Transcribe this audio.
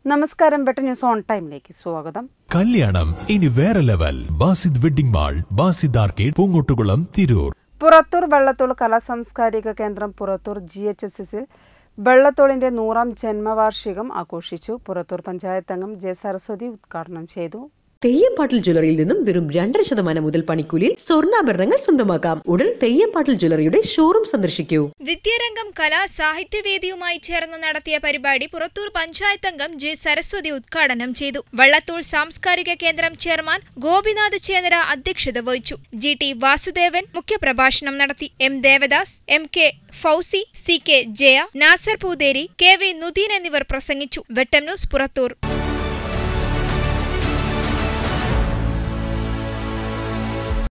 നമസ്കാരം വെട്ട news on ടൈമിലേക്ക് സ്വാഗതം കല്യാണം ഇനി വേറെ level Basid wedding mall Basid arcade Poongottukulam Tirur Purathur Vallathol കലാസാംസ്കാരിക കേന്ദ്രം പുറത്തൂർ ജി എച്ച് എസ് എസിൽ വെള്ളത്തോളിന്റെ നൂറാം ജന്മവാർഷികം ആഘോഷിച്ചു പുറത്തൂർ പഞ്ചായത്ത് അംഗം ജെ സരസ്വതി ഉദ്ഘാടനം ചെയ്തു തെയ്യംപാട്ടിൽ ജ്വല്ലറിയിൽ നിന്നും വെറും രണ്ടര ശതമാനം മുതൽ പണിക്കൂലിയിൽ സ്വർണ്ണാഭരണങ്ങൾ സ്വന്തമാക്കാം ഉടൻ തെയ്യംപാട്ടിൽ ജ്വല്ലറിയുടെ ഷോറൂം സന്ദർശിക്കൂ വിദ്യാരംഗം കലാ സാഹിത്യവേദിയുമായി ചേർന്ന് നടത്തിയ പരിപാടി പുറത്തൂർ പഞ്ചായത്ത് അംഗം ജെ സരസ്വതി ഉദ്ഘാടനം ചെയ്തു വള്ളത്തോൾ സാംസ്കാരിക കേന്ദ്രം ചെയർമാൻ ഗോപിനാഥ് ചേനര അധ്യക്ഷത വഹിച്ചു ജി ടി വാസുദേവൻ മുഖ്യപ്രഭാഷണം നടത്തി M Devadas M K Fousi C K Jaya Nasar Pootheri K V Nudeen എന്നിവർ പ്രസംഗിച്ചു വെട്ടം ന്യൂസ് പുറത്തൂർ